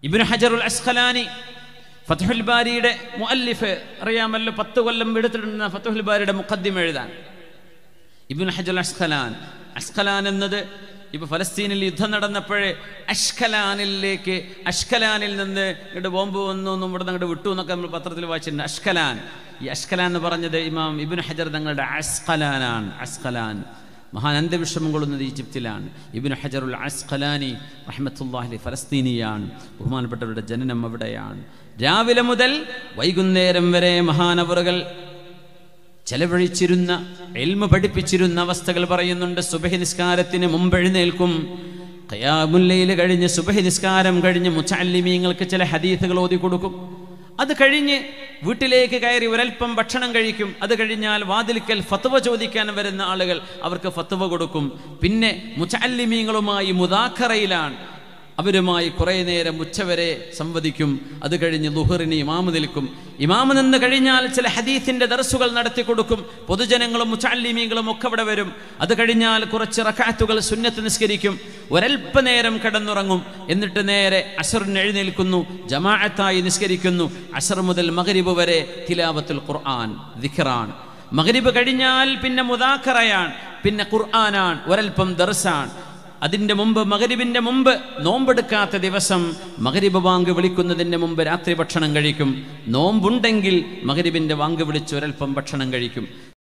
ഇബ്നു ഹജറുൽ അസ്ഖലാനി ഫത്തുഹുൽ ബാരിയുടെ മുഅല്ലിഫ് അറിയാമല്ലോ പത്ത് കൊല്ലം എടുത്തിട്ടുണ്ട് ഫത്തുഹുൽ ബാരിയുടെ മുഖദ്ദിം എഴുതാൻ ഇബ്നു ഹജർ അസ്ഖലാൻ അസ്ഖലാൻ എന്നത് ഇപ്പൊ ഫലസ്തീനിൽ യുദ്ധം നടന്നപ്പോഴേ അഷ്കലാനിലേക്ക് അഷ്കലാനിൽ നിന്ന് ഇങ്ങോട്ട് ബോംബ് വന്നു എന്നും ഇവിടെ നിന്ന് വിട്ടു എന്നൊക്കെ നമ്മൾ പത്രത്തിൽ വായിച്ചിട്ടുണ്ട് അഷ്കലാൻ ഈ അഷ്കലാൻ എന്ന് പറഞ്ഞത് ഇമാം ഇബ്നു ഹജർ തങ്ങളുടെ അസ്ഖലാനാണ് അസ്ഖലാൻ മഹാൻ അന്ത്യവിഷമം കൊള്ളുന്നത് ഈജിപ്തിലാണ് ഇബിന് ഹജറുൽ അസ്ഖലാനി റഹ്മത്തുല്ലാഹി ഫലസ്തീനിയാണ് ബഹുമാനപ്പെട്ടവരുടെ ജനനം അവിടെയാണ് രാവിലെ മുതൽ വൈകുന്നേരം വരെ മഹാനവറുകൾ ചെലവഴിച്ചിരുന്ന എൽമ പഠിപ്പിച്ചിരുന്ന അവസ്ഥകൾ പറയുന്നുണ്ട് സുബഹി നിസ്കാരത്തിന് മുമ്പ് എഴുന്നേൽക്കും കയാമുല്ലയിൽ കഴിഞ്ഞ് സുബഹി നിസ്കാരം കഴിഞ്ഞ് മുച്ചാലിമീങ്ങൾക്ക് ചില ഹദീസുകൾ ഓതി കൊടുക്കും അത് കഴിഞ്ഞ് വീട്ടിലേക്ക് കയറി ഒരൽപ്പം ഭക്ഷണം കഴിക്കും അത് കഴിഞ്ഞാൽ വാതിൽക്കൽ ഫത്വ ചോദിക്കാൻ വരുന്ന ആളുകൾ അവർക്ക് ഫത്വ കൊടുക്കും പിന്നെ മുച്ചാലിമീങ്ങളുമായി മുദാഖറയിലാണ് അവരുമായി കുറേ നേരം ഉച്ചവരെ സംവദിക്കും അത് കഴിഞ്ഞ് ലുഹറിന് ഇമാമ് നിൽക്കും ഇമാമ് നിന്ന് കഴിഞ്ഞാൽ ചില ഹദീസിന്റെ ദർസുകൾ നടത്തി കൊടുക്കും പൊതുജനങ്ങളും മുച്ചാലിമീങ്ങളും ഒക്കെ അവിടെ വരും അത് കഴിഞ്ഞാൽ കുറച്ച് റക്കാത്തുകൾ സുന്നത്ത് നിസ്കരിക്കും ഒരൽപ്പനേരം കിടന്നുറങ്ങും എന്നിട്ട് നേരെ അസറിന് എഴുന്നേൽക്കുന്നു ജമാഅത്തായി നിസ്കരിക്കുന്നു അസർ മുതൽ മകരിബ് വരെ തിലാവത്തുൽ ഖുർആൻ ദിഖറാണ് മകരിബ് കഴിഞ്ഞാൽ പിന്നെ മുദാഖറയാണ് പിന്നെ ഖുർആനാണ് ഒരൽപ്പം ദർസാണ് അതിൻ്റെ മുമ്പ് മകരിബിൻ്റെ മുമ്പ് നോമ്പെടുക്കാത്ത ദിവസം മകരിബ് വാങ്ക് വിളിക്കുന്നതിൻ്റെ മുമ്പ് രാത്രി ഭക്ഷണം കഴിക്കും നോമ്പുണ്ടെങ്കിൽ മകരിബിൻ്റെ വാങ്ക് വിളിച്ച് ഒരൽപ്പം ഭക്ഷണം കഴിക്കും